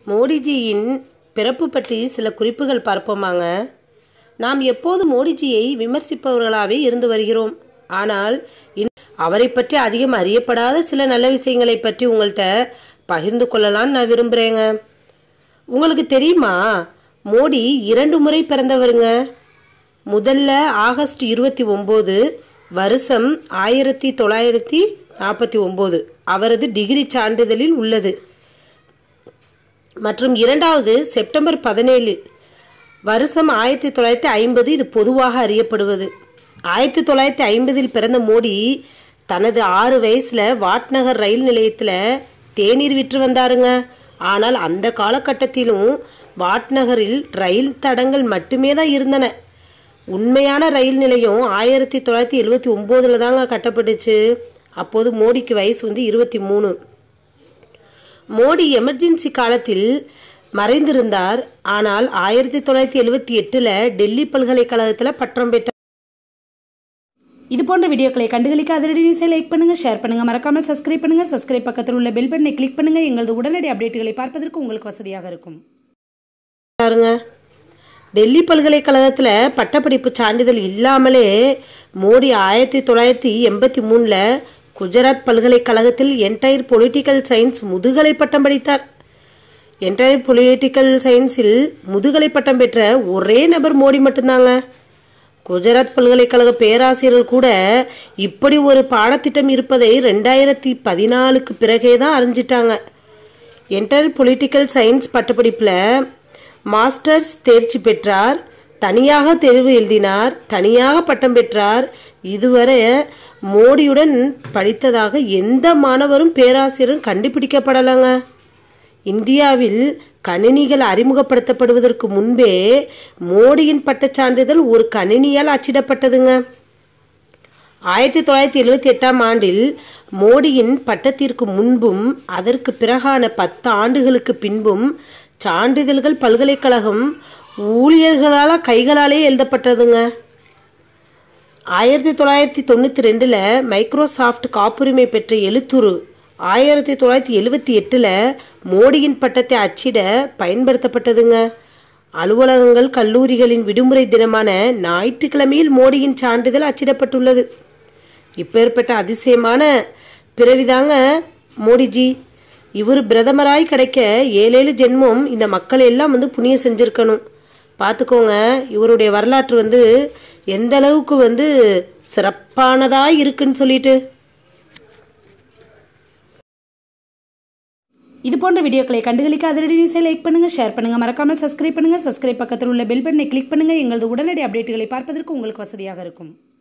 மோடிஜியின் பிறப்பு பற்றி சில குறிப்புகள் பார்ப்போமாங்க நாம் எப்போது மோடிஜியை விமர்சிப்பவர்களாகவே இருந்து வருகிறோம் ஆனால் இன்- அவரை பற்றி அதிகம் அறியப்படாத சில நல்ல விஷயங்களை பற்றி உங்கள்கிட்ட பகிர்ந்து கொள்ளலாம்னு நான் விரும்புகிறேங்க உங்களுக்கு தெரியுமா மோடி இரண்டு முறை பிறந்தவருங்க முதல்ல ஆகஸ்ட் இருபத்தி ஒம்பது வருஷம் ஆயிரத்தி தொள்ளாயிரத்தி நாற்பத்தி ஒம்பது அவரது டிகிரி சான்றிதழில் உள்ளது மற்றும் இரண்டாவது செப்டம்பர் பதினேழு வருஷம் ஆயிரத்தி தொள்ளாயிரத்தி ஐம்பது இது பொதுவாக அறியப்படுவது ஆயிரத்தி தொள்ளாயிரத்தி ஐம்பதில் பிறந்த மோடி தனது ஆறு வயசில் வாட்நகர் ரயில் நிலையத்தில் தேநீர் விற்று வந்தாருங்க ஆனால் அந்த காலகட்டத்திலும் வாட்நகரில் ரயில் தடங்கள் மட்டுமே தான் இருந்தன உண்மையான ரயில் நிலையம் ஆயிரத்தி தொள்ளாயிரத்தி எழுவத்தி ஒம்போதில் தாங்க கட்டப்பட்டுச்சு அப்போது மோடிக்கு வயசு வந்து இருபத்தி மூணு மோடி எமர்ஜென்சி காலத்தில் மறைந்திருந்தார் ஆனால் ஆயிரத்தி தொள்ளாயிரத்தி எழுவத்தி எட்டில் டெல்லி பல்கலைக்கழகத்தில் பட்டம் பெற்றார் இது போன்ற வீடியோக்களை கண்டுகளிக்க அதிரடி நியூஸை லைக் பண்ணுங்க ஷேர் பண்ணுங்க மறக்காமல் சப்ஸ்கிரைப் பண்ணுங்க சப்ஸ்கிரைப் பக்கத்தில் உள்ள பெல் பட்டனை கிளிக் பண்ணுங்க எங்களது உடனடி அப்டேட்டுகளை பார்ப்பதற்கு உங்களுக்கு வசதியாக இருக்கும் பாருங்க டெல்லி பல்கலைக்கழகத்தில் பட்டப்படிப்பு சான்றிதழ் இல்லாமலே மோடி ஆயிரத்தி தொள்ளாயிரத்தி எண்பத்தி மூணில் குஜராத் பல்கலைக்கழகத்தில் என்டையர் பொலிட்டிக்கல் சயின்ஸ் முதுகலை பட்டம் படித்தார் என்டையர் பொலிட்டிக்கல் சயின்ஸில் முதுகலை பட்டம் பெற்ற ஒரே நபர் மோடி மட்டும்தாங்க குஜராத் பல்கலைக்கழக பேராசிரியர்கள் கூட இப்படி ஒரு பாடத்திட்டம் இருப்பதை ரெண்டாயிரத்தி பதினாலுக்கு பிறகே தான் அறிஞ்சிட்டாங்க என்டர் பொலிட்டிக்கல் சயின்ஸ் பட்டப்படிப்பில் மாஸ்டர்ஸ் தேர்ச்சி பெற்றார் தனியாக தேர்வு எழுதினார் தனியாக பட்டம் பெற்றார் இதுவரை மோடியுடன் படித்ததாக எந்த மாணவரும் பேராசிரியரும் கண்டுபிடிக்கப்படலைங்க இந்தியாவில் கணினிகள் அறிமுகப்படுத்தப்படுவதற்கு முன்பே மோடியின் பட்டச்சான்றிதழ் ஒரு கணினியால் அச்சிடப்பட்டதுங்க ஆயிரத்தி தொள்ளாயிரத்தி எழுவத்தி எட்டாம் ஆண்டில் மோடியின் பட்டத்திற்கு முன்பும் அதற்கு பிறகான பத்து ஆண்டுகளுக்கு பின்பும் சான்றிதழ்கள் பல்கலைக்கழகம் ஊழியர்களால் கைகளாலே எழுதப்பட்டதுங்க ஆயிரத்தி தொள்ளாயிரத்தி தொண்ணூற்றி ரெண்டில் மைக்ரோசாஃப்ட் காப்புரிமை பெற்ற எழுத்துரு ஆயிரத்தி தொள்ளாயிரத்தி எழுவத்தி எட்டில் மோடியின் பட்டத்தை அச்சிட பயன்படுத்தப்பட்டதுங்க அலுவலகங்கள் கல்லூரிகளின் விடுமுறை தினமான ஞாயிற்றுக்கிழமையில் மோடியின் சான்றிதழ் அச்சிடப்பட்டுள்ளது இப்பேற்பட்ட அதிசயமான பிறவிதாங்க மோடிஜி இவர் பிரதமராய் கிடைக்க ஏழேழு ஜென்மம் இந்த மக்கள் எல்லாம் வந்து புண்ணியம் செஞ்சுருக்கணும் பார்த்துக்கோங்க இவருடைய வரலாற்று வந்து எந்த அளவுக்கு வந்து சிறப்பானதாக இருக்குன்னு சொல்லிட்டு இது போன்ற வீடியோக்களை கண்டுகளிக்க அதிரடி நியூஸை லைக் பண்ணுங்க ஷேர் பண்ணுங்க மறக்காமல் சப்ஸ்கிரைப் பண்ணுங்க சப்ஸ்கிரைப் பக்கத்தில் உள்ள பெல் பட்டனை கிளிக் பண்ணுங்க எங்களது உடனடி அப்டேட்டுகளை பார்ப்பதற்கு உங்களுக்கு வசதியாக இருக்கும்